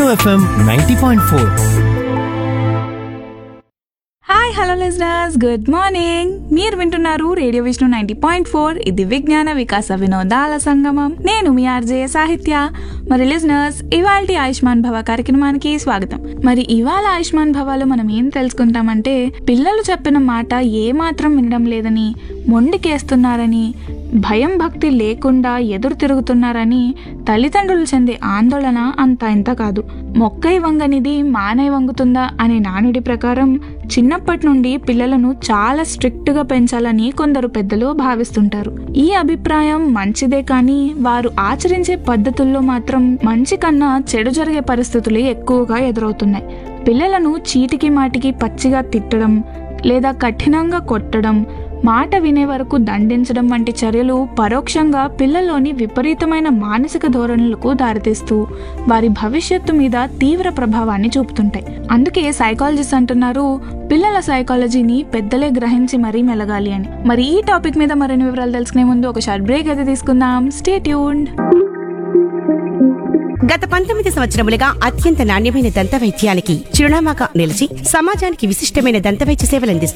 FM ninety point four hi hello listeners good morning మీరు వింటున్నారు radio Vishnu ninety point four ఇది విజ్ఞాన వికాస వినోదాల సంగమం నేను మీ ఆర్జే సాహిత్య మరి లిజనర్స్ ఇవాళ ఆయుష్మాన్ భవ కార్యక్రమానికి స్వాగతం మరి ఇవాళ ఆయుష్మాన్ భవాలో మనం ఏం తెలుసుకుంటామంటే పిల్లలు చెప్పిన మాట ఏ మాత్రం వినడం లేదని మొండికేస్తున్నారని భయం భక్తి లేకుండా ఎదురు తిరుగుతున్నారని తల్లిదండ్రులు చెందే ఆందోళన అంత ఇంత కాదు మొక్కై వంగనిది మానై వంగుతుందా అనే నానుడి ప్రకారం చిన్నప్పటి నుండి పిల్లలను చాలా స్ట్రిక్ట్ గా పెంచాలని కొందరు పెద్దలు భావిస్తుంటారు ఈ అభిప్రాయం మంచిదే కానీ వారు ఆచరించే పద్ధతుల్లో మాత్రం మంచి కన్నా చెడు జరిగే పరిస్థితులు ఎక్కువగా ఎదురవుతున్నాయి పిల్లలను చీటికి మాటికి పచ్చిగా తిట్టడం లేదా కఠినంగా కొట్టడం మాట వినే వరకు దండించడం వంటి చర్యలు పరోక్షంగా పిల్లల్లోని విపరీతమైన మానసిక ధోరణులకు దారితీస్తూ వారి భవిష్యత్తు మీద తీవ్ర ప్రభావాన్ని చూపుతుంటాయి అందుకే సైకాలజిస్ట్ అంటున్నారు పిల్లల సైకాలజీని పెద్దలే గ్రహించి మరీ మెలగాలి అని మరి ఈ టాపిక్ మీద మరిన్ని వివరాలు తెలుసుకునే ముందు ఒక షార్ట్ బ్రేక్ అయితే తీసుకుందాం స్టే ట్యూన్డ్ గత పంతొమ్మిది సంవత్సరములుగా అత్యంత నాణ్యమైన దంత వైద్యానికి చిరునామాగా నిలిచి సమాజానికి విశిష్టమైన దంత వైద్య సేవలందిస్తున్న